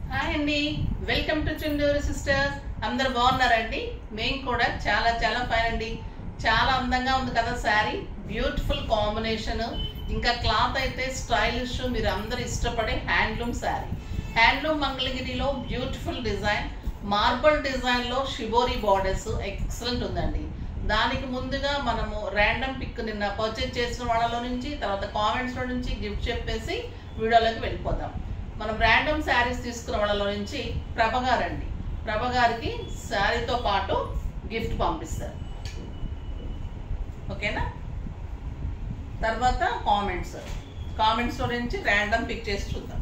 hi అండి welcome to Chunduru sisters అందరు బాగున్నారండి మేము కూడా చాలా చాలా ఫైన్ అండి చాలా అందంగా ఉంది కదా శారీ బ్యూటిఫుల్ కాంబినేషన్ ఇంకా క్లాత్ అయితే స్టైలిష్ మీరు అందరు ఇష్టపడే హ్యాండ్లూమ్ శారీ హ్యాండ్లూమ్ మంగళగిరిలో బ్యూటిఫుల్ డిజైన్ మార్బల్ డిజైన్లో షిబోరి బార్డర్స్ ఎక్సలెంట్ ఉందండి దానికి ముందుగా మనము ర్యాండమ్ పిక్ నిన్న పర్చేజ్ చేసిన వాళ్ళలో నుంచి తర్వాత కామెంట్స్లో నుంచి గిఫ్ట్ చెప్పేసి వీడియోలోకి వెళ్ళిపోదాం మనం ర్యాండమ్ శారీస్ తీసుకున్న వాళ్ళలో నుంచి ప్రభ గారండి ప్రభ గారికి శారీతో పాటు గిఫ్ట్ పంపిస్తారు ఓకేనా తర్వాత కామెంట్స్ కామెంట్స్లో నుంచి ర్యాండమ్ పిక్ చేసి చూద్దాం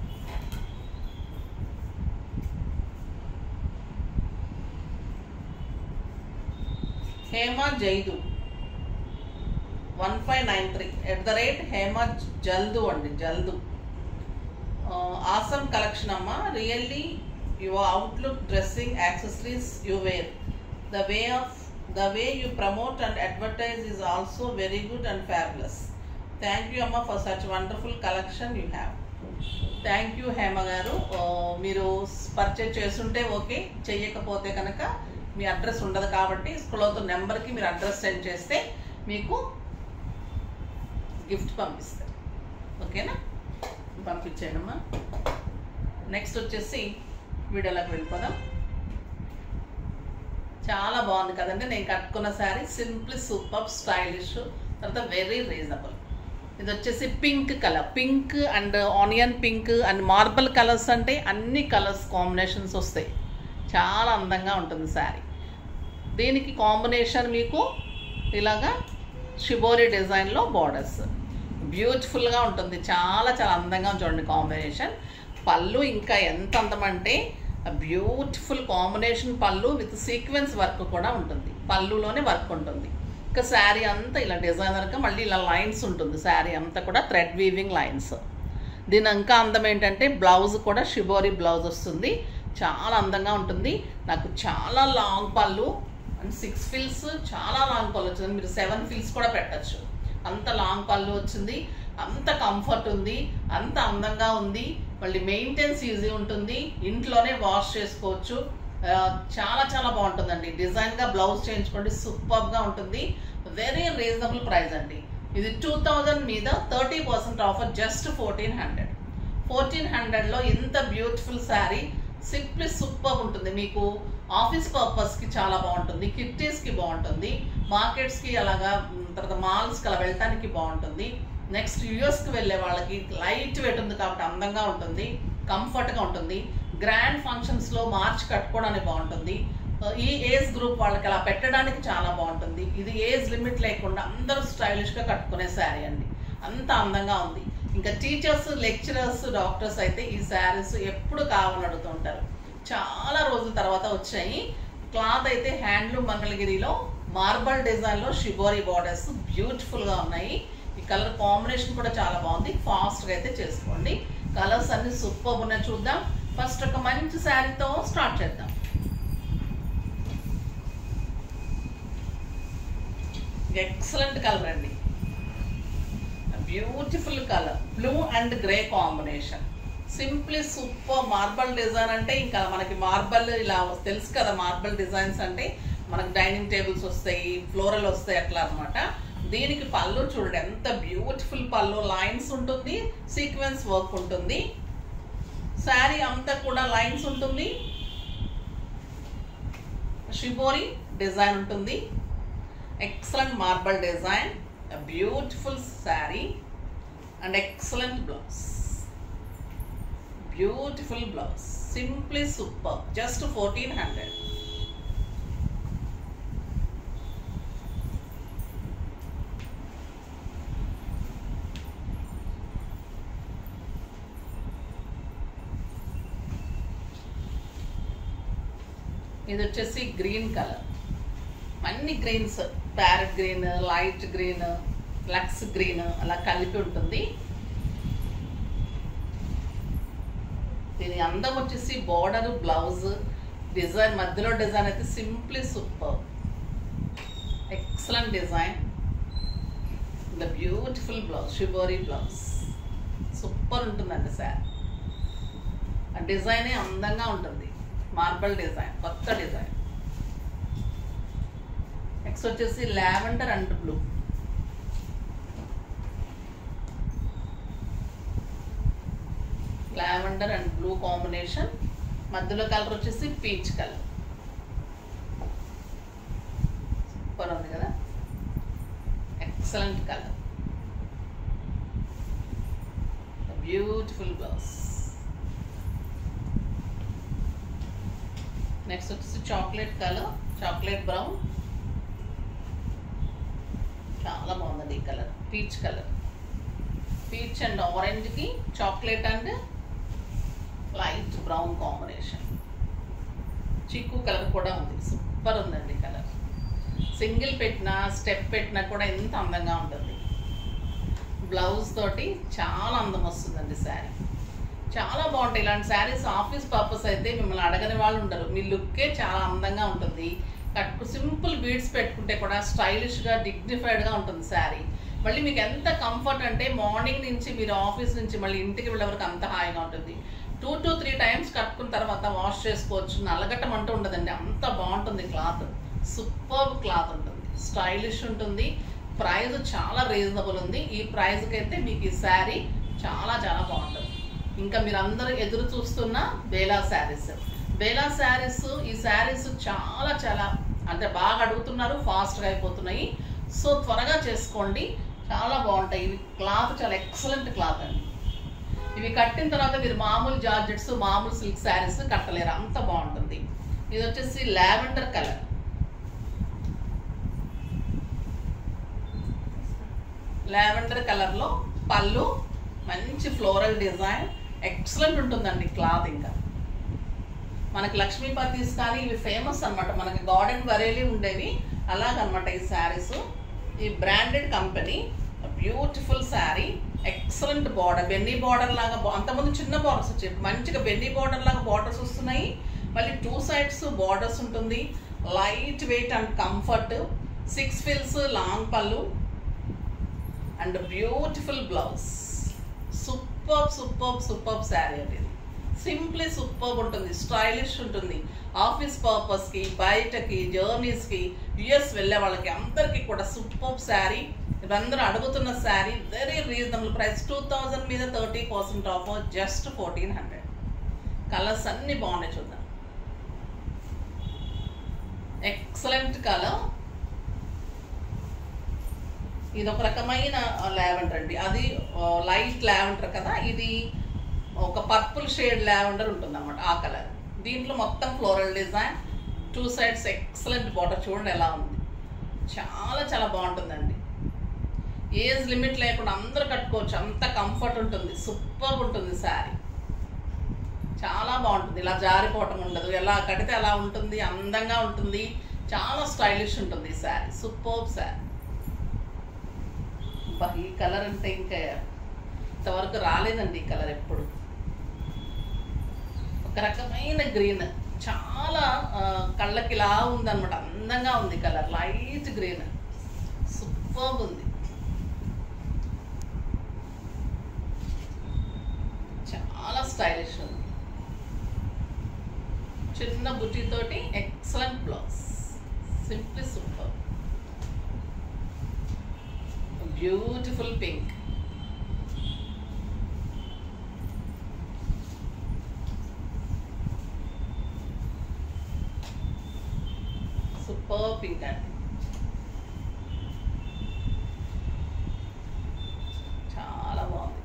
Hema Jaidu one five nine three at the rate Hema Jaldu అండి జల్దు ఆసమ్ కలెక్షన్ అమ్మ really your outlook dressing accessories you wear the way of the way you promote and advertise is also very good and fabulous thank you అమ్మ for such wonderful collection you have thank you Hema garu ఆ, మీరు purchase చేస్తుంటే okay చెయ్యకపోతే కనుక మీ address ఉండదు కాబట్టి school అవుతున్న నెంబర్కి మీరు అడ్రస్ సెండ్ చేస్తే మీకు గిఫ్ట్ పంపిస్తారు ఓకేనా పంపించేయడమ్మా నెక్స్ట్ వచ్చేసి వీడియోలోకి వెళ్ళిపోదాం చాలా బాగుంది కదండి నేను కట్టుకున్న శారీ సింపుల్ సూపర్ స్టైలిష్ తర్వాత వెరీ రీజనబుల్ ఇది వచ్చేసి pink colour pink and onion pink and marble colours అంటే అన్ని కలర్స్ కాంబినేషన్స్ వస్తాయి చాలా అందంగా ఉంటుంది శారీ దీనికి కాంబినేషన్ మీకు ఇలాగా షిబోరి డిజైన్లో బార్డర్స్ బ్యూటిఫుల్గా ఉంటుంది చాలా చాలా అందంగా చూడండి కాంబినేషన్ పళ్ళు ఇంకా ఎంత అందమంటే బ్యూటిఫుల్ కాంబినేషన్ పళ్ళు విత్ సీక్వెన్స్ వర్క్ కూడా ఉంటుంది పళ్ళులోనే వర్క్ ఉంటుంది ఇంకా శారీ అంతా ఇలా డిజైనర్గా మళ్ళీ ఇలా లైన్స్ ఉంటుంది శారీ అంతా కూడా థ్రెడ్ వీవింగ్ లైన్స్ దీని ఇంకా అందం ఏంటంటే బ్లౌజ్ కూడా షిబోరి బ్లౌజ్ వస్తుంది చాలా అందంగా ఉంటుంది నాకు చాలా లాంగ్ పళ్ళు అండ్ సిక్స్ ఫిల్స్ చాలా లాంగ్ పళ్ళు వచ్చింది మీరు సెవెన్ ఫిల్స్ కూడా పెట్టచ్చు అంత లాంగ్ పళ్ళు వచ్చింది అంత కంఫర్ట్ ఉంది అంత అందంగా ఉంది మళ్ళీ మెయింటెన్స్ ఈజీ ఉంటుంది ఇంట్లోనే వాష్ చేసుకోవచ్చు ఆ, చాలా చాలా బాగుంటుందండి డిజైన్గా బ్లౌజ్ చేయించుకోండి సూపర్గా ఉంటుంది వెరీ రీజనబుల్ ప్రైస్ అండి ఇది టూ థౌజండ్ మీద thirty percent offer just fourteen hundred fourteen హండ్రెడ్లో ఇంత బ్యూటిఫుల్ శారీ సింప్లీ సూపర్ ఉంటుంది మీకు ఆఫీస్ పర్పస్కి చాలా బాగుంటుంది కిట్టీస్కి బాగుంటుంది మార్కెట్స్కి అలాగా ఉమ్, తర్వాత మాల్స్కి అలా వెళ్ళటానికి బాగుంటుంది నెక్స్ట్ యూఎస్కి వెళ్ళే వాళ్ళకి లైట్ వెయిట్ ఉంది కాబట్టి అందంగా ఉంటుంది కంఫర్ట్గా ఉంటుంది గ్రాండ్ ఫంక్షన్స్లో మార్చ్ కట్టుకోవడానికి బాగుంటుంది ఈ ఏజ్ గ్రూప్ వాళ్ళకి అలా పెట్టడానికి చాలా బాగుంటుంది ఇది ఏజ్ లిమిట్ లేకుండా అందరూ స్టైలిష్గా కట్టుకునే శారీ అండి అంత అందంగా ఉంది ఇంకా టీచర్స్ లెక్చరర్స్ డాక్టర్స్ అయితే ఈ శారీస్ ఎప్పుడు కావాలని అడుగుతుంటారు చాలా రోజుల తర్వాత వచ్చాయి క్లాత్ అయితే హ్యాండ్లూమ్ మంగళగిరిలో మార్బల్ డిజైన్లో షిబోరి బార్డర్స్ బ్యూటిఫుల్గా ఉన్నాయి ఈ కలర్ కాంబినేషన్ కూడా చాలా బాగుంది ఫాస్ట్గా అయితే చేసుకోండి కలర్స్ అన్ని సూపర్ ఉన్నాయి చూద్దాం ఫస్ట్ ఒక మంచి శారీతో స్టార్ట్ చేద్దాం ఎక్సలెంట్ కలర్ అండి beautiful colour blue and grey combination simply super marble design అంటే ఇంకా మనకి మార్బల్ ఇలా తెలుసు కదా మార్బల్ డిజైన్స్ అంటే మనకి డైనింగ్ టేబుల్స్ వస్తాయి ఫ్లోరల్ వస్తాయి అట్లా అన్నమాట దీనికి పళ్ళు చూడండి ఎంత బ్యూటిఫుల్ పళ్ళు లైన్స్ ఉంటుంది సీక్వెన్స్ వర్క్ ఉంటుంది శారీ అంతా కూడా లైన్స్ ఉంటుంది షిబోరి డిజైన్ ఉంటుంది excellent marble design beautiful sari and excellent blouse beautiful blouse simply super just fourteen hundred ఇది వచ్చేసి గ్రీన్ కలర్ అన్ని greens parrot green light green lux green అలా కలిపి ఉంటుంది దీని అందం వచ్చేసి బార్డర్ బ్లౌజ్ డిజైన్ మధ్యలో డిజైన్ అయితే simply super excellent design the beautiful blouse shibori blouse super ఉంటుందండి సార్ డిజైనే అందంగా ఉంటుంది మార్బల్ డిజైన్ కొత్త డిజైన్ నెక్స్ట్ వచ్చేసి lavender and blue lavender and blue combination మధ్యలో కలర్ వచ్చేసి పీచ్ కలర్ సూపర్ ఉంది కదా excellent colour beautiful blouse next వచ్చేసి చాక్లెట్ కలర్ చాక్లెట్ బ్రౌన్ చాలా బాగుందండి ఈ colour peach colour peach and ఆరెంజ్కి chocolate and light brown combination చిక్కు కలర్ కూడా ఉంది సూపర్ ఉందండి కలర్ సింగిల్ పెట్టినా స్టెప్ పెట్టినా కూడా ఎంత అందంగా ఉంటుంది బ్లౌజ్ తోటి చాలా అందం వస్తుందండి శారీ చాలా బాగుంటాయి ఇలాంటి శారీస్ ఆఫీస్ పర్పస్ అయితే మిమ్మల్ని అడగని వాళ్ళు ఉండరు మీ లుక్కే చాలా అందంగా ఉంటుంది కట్టు సింపుల్ బీడ్స్ పెట్టుకుంటే కూడా స్టైలిష్గా డిగ్నిఫైడ్గా ఉంటుంది శారీ మళ్ళీ మీకు ఎంత కంఫర్ట్ అంటే మార్నింగ్ నుంచి మీరు ఆఫీస్ నుంచి మళ్ళీ ఇంటికి వెళ్ళే వరకు అంత హాయిగా ఉంటుంది టూ టు త్రీ టైమ్స్ కట్టుకున్న తర్వాత వాష్ చేసుకోవచ్చు నలగటం అంటూ ఉండదండి అంత బాగుంటుంది క్లాత్ సూపర్ క్లాత్ ఉంటుంది స్టైలిష్ ఉంటుంది ప్రైస్ చాలా రీజనబుల్ ఉంది ఈ ప్రైస్కి అయితే మీకు ఈ శారీ చాలా చాలా బాగుంటుంది ఇంకా మీరు అందరూ ఎదురు చూస్తున్న బేలా శారీస్ బేలా శారీస్ ఈ శారీస్ చాలా చాలా అంటే బాగా అడుగుతున్నారు ఫాస్ట్గా అయిపోతున్నాయి సో త్వరగా చేసుకోండి చాలా బాగుంటాయి ఇవి క్లాత్ చాలా ఎక్సలెంట్ క్లాత్ అండి ఇవి కట్టిన తర్వాత మీరు మామూలు జార్జెట్స్ మామూలు సిల్క్ శారీస్ కట్టలేరు అంత బాగుంటుంది ఇది వచ్చేసి లావెండర్ కలర్ లావెండర్ కలర్లో పళ్ళు మంచి ఫ్లోరల్ డిజైన్ ఎక్సలెంట్ ఉంటుందండి క్లాత్ ఇంకా మనకి లక్ష్మీపతిస్ కానీ ఇవి ఫేమస్ అన్నమాట మనకి గార్డెన్ వరేలి ఉండేవి అలాగనమాట ఈ శారీస్ ఈ branded company beautiful sari excellent border బెన్నీ బార్డర్ లాగా బా- అంతకుముందు చిన్న బార్డర్స్ వచ్చాయి మంచిగా బెన్నీ బార్డర్ లాగా బార్డర్స్ వస్తున్నాయి మళ్ళీ టూ సైడ్స్ బార్డర్స్ ఉంటుంది light weight and comfort six fills long పళ్ళు and beautiful blouse super super super sari అండి ఇది సింప్లీ సూపర్ ఉంటుంది స్టైలిష్ ఉంటుంది ఆఫీస్ పర్పస్కి బయటకి జర్నీస్కి యుఎస్ వెళ్ళే వాళ్ళకి అందరికీ కూడా సూపర్ శారీ ఇవందరూ అడుగుతున్న sari very reasonable price two thousand మీద thirty percent offer just fourteen hundred colours అన్నీ బాగున్నాయి చూద్దాం ఎక్సలెంట్ కలర్ ఇది ఒక రకమైన లావెండర్ అండి అది లైట్ లావెండర్ కదా ఇది ఒక పర్పుల్ షేడ్ లావెండర్ ఉంటుంది అనమాట ఆ కలర్ దీంట్లో మొత్తం floral design two sides excellent border చూడండి ఎలా ఉంది చాలా చాలా బాగుంటుందండి ఏజ్ లిమిట్ లేకుండా అందరూ కట్టుకోవచ్చు అంత కంఫర్ట్ ఉంటుంది సూపర్ ఉంటుంది శారీ చాలా బాగుంటుంది ఇలా జారిపోవటం ఉండదు ఎలా కడితే అలా ఉంటుంది అందంగా ఉంటుంది చాలా స్టైలిష్ ఉంటుంది ఈ శారీ సూపర్ శారీ అబ్బా, ఈ కలర్ అంటే ఇంకా ఇంతవరకు రాలేదండి ఈ కలర్ ఎప్పుడు ఒక రకమైన గ్రీన్ చాలా ఆ, కళ్ళకి ఇలా ఉందన్నమాట అందంగా ఉంది కలర్ లైట్ గ్రీన్ సూపర్ ఉంది చాలా స్టైలిష్ ఉంది చిన్న బుట్టితోటి excellent blouse simply super beautiful pink super pink అండి చాలా బాగుంది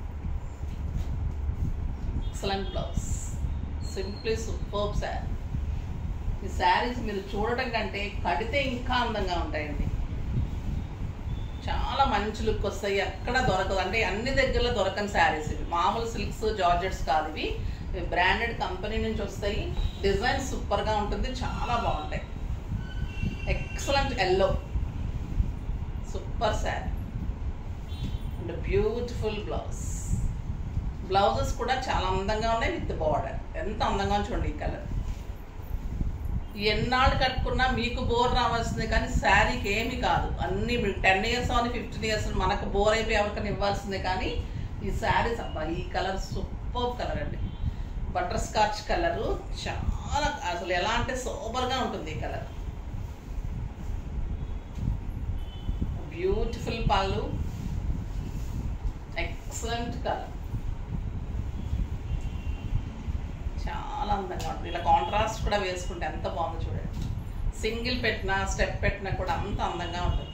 excellent blouse simply super sari ఈ శారీస్ మీరు చూడటం కంటే కడితే ఇంకా అందంగా ఉంటాయండి చాలా మంచి లుక్ వస్తాయి ఎక్కడ దొరకదు అంటే అన్ని దగ్గరలో దొరకని శారీస్ ఇవి మామూలు సిల్క్స్ జార్జెట్స్ కాదు ఇవి ఇవి బ్రాండెడ్ కంపెనీ నుంచి వస్తాయి డిజైన్ సూపర్గా ఉంటుంది చాలా బాగుంటాయి excellent yellow super sari and beautiful blouse blouses కూడా చాలా అందంగా ఉన్నాయి విత్ బార్డర్ ఎంత అందంగా ఉంది చూడండి ఈ కలర్ ఎన్నాళ్ళు కట్టుకున్నా మీకు బోర్ రావాల్సిందే కానీ శారీకి ఏమి కాదు అన్ని టెన్ ఇయర్స్ అని ఫిఫ్టీన్ ఇయర్స్ మనకు బోర్ అయిపోయి ఎవరికైనా ఇవ్వాల్సిందే కానీ ఈ శారీస్ అబ్బా ఈ కలర్ సూపర్ కలర్ అండి బటర్ స్కాచ్ కలరు చాలా అసలు ఎలా అంటే సూపర్గా ఉంటుంది ఈ కలర్ బ్యూటిఫుల్ పళ్ళు ఎక్సలెంట్ కలర్ చాలా అందంగా ఉంటుంది ఇలా కాంట్రాస్ట్ కూడా వేసుకుంటే ఎంత బాగుందో చూడండి సింగిల్ పెట్టినా స్టెప్ పెట్టినా కూడా అంత అందంగా ఉంటుంది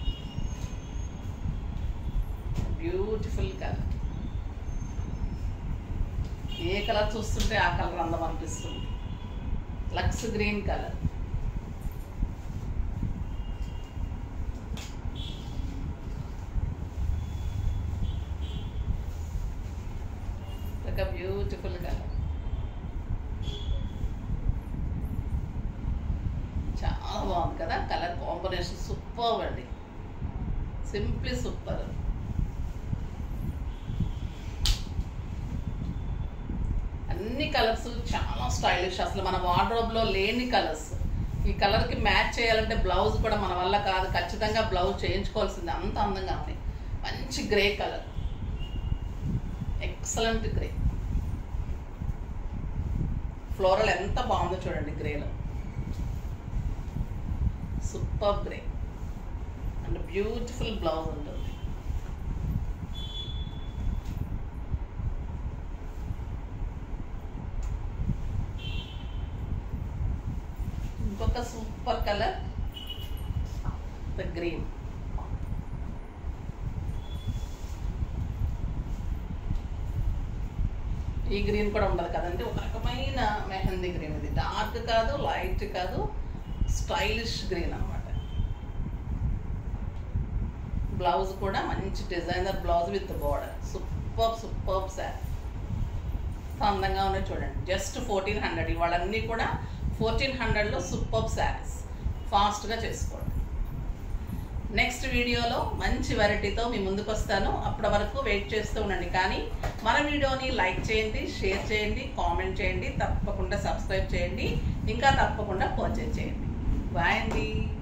బ్యూటిఫుల్ కలర్ ఏ కలర్ చూస్తుంటే ఆ కలర్ అందం అనిపిస్తుంది లక్స్ గ్రీన్ కలర్ ఒక బ్యూటిఫుల్ కలర్ చాలా బాగుంది కదా కలర్ కాంబినేషన్ సూపర్ అండి సింప్లీ సూపర్ అన్ని కలర్స్ చాలా స్టైలిష్ అసలు మన వార్డ్రోబ్లో లేని కలర్స్ ఈ కలర్కి మ్యాచ్ చేయాలంటే బ్లౌజ్ కూడా మన వల్ల కాదు ఖచ్చితంగా బ్లౌజ్ చేయించుకోవాల్సింది అంత అందంగా ఉంది మంచి grey colour excellent grey floral ఎంత బాగుందో చూడండి గ్రేలో super grey and beautiful blouse ఉంటుంది ఇంకొక సూపర్ కలర్ ద గ్రీన్ ఈ గ్రీన్ కూడా ఉండదు కదండి ఒక రకమైన మెహందీ గ్రీన్ ఇది డార్క్ కాదు లైట్ కాదు స్టైలిష్ గ్రీన్ అనమాట బ్లౌజ్ కూడా మంచి designer blouse with border super super sari అందంగా ఉన్నాయి చూడండి జస్ట్ ఫోర్టీన్ హండ్రెడ్ ఇవాళన్నీ కూడా ఫోర్టీన్ హండ్రెడ్లో సూపర్ శారీస్ ఫాస్ట్గా చేసుకోండి నెక్స్ట్ వీడియోలో మంచి వెరైటీతో మీ ముందుకు వస్తాను అప్పటి వరకు వెయిట్ చేస్తూ ఉండండి కానీ మన వీడియోని లైక్ చేయండి షేర్ చేయండి కామెంట్ చేయండి తప్పకుండా సబ్స్క్రైబ్ చేయండి ఇంకా తప్పకుండా పర్చేజ్ చేయండి బాయ్ అండి